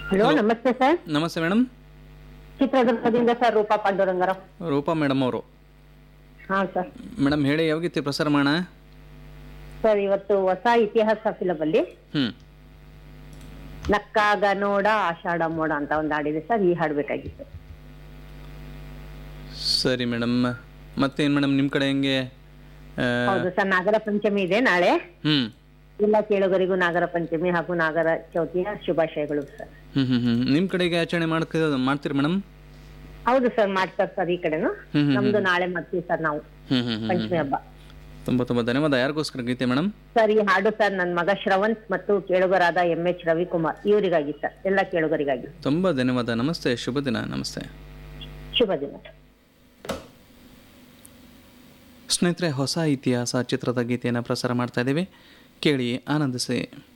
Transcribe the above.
hello ನಮಸ್ತೆ sir ನಮಸ್ತೆ madam ಚಿತ್ರದುರ್ಗದಿಂದ ಸರ್ ರೂಪಾ ಪಾಂಡುರಂಗರಾವ್ ರೂಪಾ ಮೇಡಮ್ ಅವರು ಹಾ ಸರ್ ಮೇಡಮ್ ಹೇಳಿ ಯಾವ ಗೀತೆ ಪ್ರಸಾರ ಮಾಡೋಣ ಸರ್ ಇವತ್ತು ಹೊಸ ಇತಿಹಾಸ ಫಿಲಮ್ ಅಲ್ಲಿ ಹ್ಞೂ ನಕ್ಕಾಗ ನೋಡ ಆಷಾಢ ಮೋಡ ಅಂತ ಒಂದು ಹಾಡಿದೆ ಸರ್ ಈ ಹಾಡ್ಬೇಕಾಗಿತ್ತು ಸರಿ ಮೇಡಮ್ ಮತ್ತೇನು ಮೇಡಮ್ ನಿಮ್ಮ ಕಡೆ ಹೆಂಗೆ ಹೌದು ಸರ್ ನಾಗರ ಪಂಚಮಿ ಇದೆ ನಾಳೆ ಹ್ಞೂ ಎಲ್ಲ ಕೇಳುಗರಿಗೂ ನಾಗರ ಪಂಚಮಿ ಹಾಗೂ ನಾಗರ ಚೌತಿಯ ಶುಭಾಶಯಗಳು ಸರ್ ಹ್ಞೂ ಹ್ಞೂ ಹ್ಞೂ ನಿಮ್ಮ ಕಡೆಗೆ ಆಚರಣೆ ಮಾಡ್ಕ ಮಾಡ್ತೀರಿ ಮೇಡಮ್ ಹೌದು ಸರ್ ಮಾಡ್ತಾರೆ ಸರ್ ಈ ಕಡೆನು ಹ್ಮ್, ಹ್ಮ್, ನಮ್ದು ನಾಳೆ ಮಾಡ್ತೀವಿ ಸರ್ ನಾವು ಹ್ಞೂ ಹ್ಞೂ ಹ್ಞೂ ಪಂಚಮಿ ಹಬ್ಬ ತುಂಬ ತುಂಬ ಧನ್ಯವಾದ ಯಾರಿಗೋಸ್ಕರ ಗೀತೆ ಮೇಡಮ್ ಸರ್ ಈ ಹಾಡು ಸರ್ ನನ್ನ ಮಗ ಶ್ರವಂತ್ ಮತ್ತು ಕೇಳುಗರಾದ ಎಂ ಎಚ್ ರವಿಕುಮಾರ್ ಇವರಿಗಾಗಿ ಸರ್ ಎಲ್ಲ ಕೇಳುಗರಿಗಾಗಿ ತುಂಬ ಧನ್ಯವಾದ ನಮಸ್ತೆ ಶುಭ ದಿನ ನಮಸ್ತೆ ಶುಭ ದಿನ ಸ್ನೇಹಿತರೆ ಹೊಸ ಇತಿಹಾಸ ಚಿತ್ರದ ಗೀತೆಯನ್ನು ಪ್ರಸಾರ ಮಾಡ್ತಾ ಇದ್ದೀವಿ ಕೇಳಿ ಆನಂದಿಸಿ